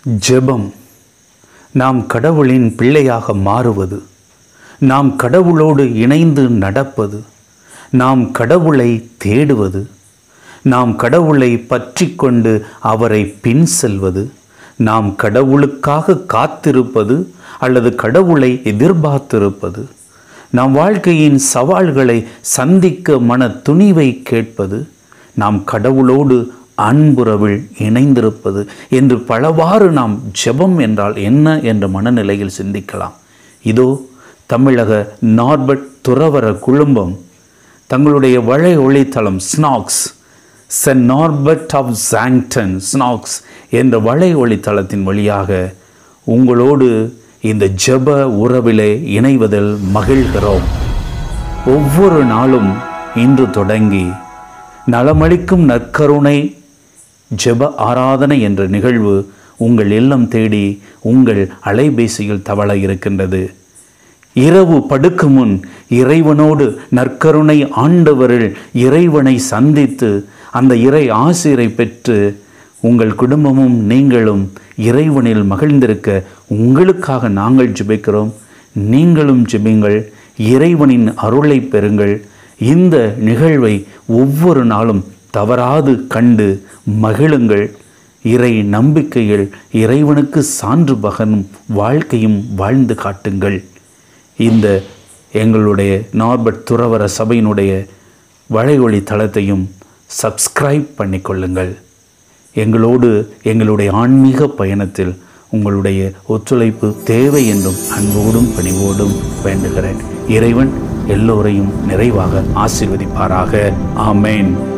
ஜெபம் நாம் கடவுளின் பிள்ளையாக மாறுவது நாம் கடவுளோடு இணைந்து நடப்பது நாம் கடவுளை தேடுவது நாம் கடவுளை பற்றி கொண்டு அவரை பின் செல்வது நாம் கடவுளுக்காக காத்திருப்பது அல்லது கடவுளை எதிர்பார்த்திருப்பது நாம் வாழ்க்கையின் சவால்களை சந்திக்க மன துணிவை கேட்பது நாம் கடவுளோடு அன்புறவில் இணைந்திருப்பது என்று பலவாறு நாம் ஜெபம் என்றால் என்ன என்ற மனநிலையில் சிந்திக்கலாம் இதோ தமிழக நார்பர்ட் துறவர குழுமம் தங்களுடைய வளை ஒளித்தளம் snacks Saint Norbert of Xanten snacks என்ற வளை ஒளித்தளத்தின் வழியாக உங்களோடு இந்த ஜெப உறவிலே இணைவதில் மகிழ்கிறோம் ஒவ்வொரு நாளும் இன்று தொடங்கி நலமளிக்கும் நற்கருணை ஜெப ஆராதனை என்ற நிகழ்வு உங்கள் இல்லம் தேடி உங்கள் அலைபேசியில் தவள இருக்கின்றது இரவு படுக்கும் முன் இறைவனோடு நற்கருணை ஆண்டவரில் இறைவனை சந்தித்து அந்த இறை ஆசிரை பெற்று உங்கள் குடும்பமும் நீங்களும் இறைவனில் மகிழ்ந்திருக்க உங்களுக்காக நாங்கள் ஜெபிக்கிறோம் நீங்களும் ஜெபிங்கள் இறைவனின் அருளை பெறுங்கள் இந்த நிகழ்வை ஒவ்வொரு நாளும் தவறாது கண்டு மகிழுங்கள் இறை நம்பிக்கையில் இறைவனுக்கு சான்று பகனும் வாழ்க்கையும் வாழ்ந்து காட்டுங்கள் இந்த எங்களுடைய நார்பர்ட் துறவர சபையினுடைய வளைவொளி தளத்தையும் சப்ஸ்கிரைப் பண்ணிக்கொள்ளுங்கள் எங்களோடு எங்களுடைய ஆன்மீக பயணத்தில் உங்களுடைய ஒத்துழைப்பு தேவை என்றும் அன்போடும் பணிவோடும் வேண்டுகிறேன் இறைவன் எல்லோரையும் நிறைவாக ஆசீர்வதிப்பாராக ஆமேன்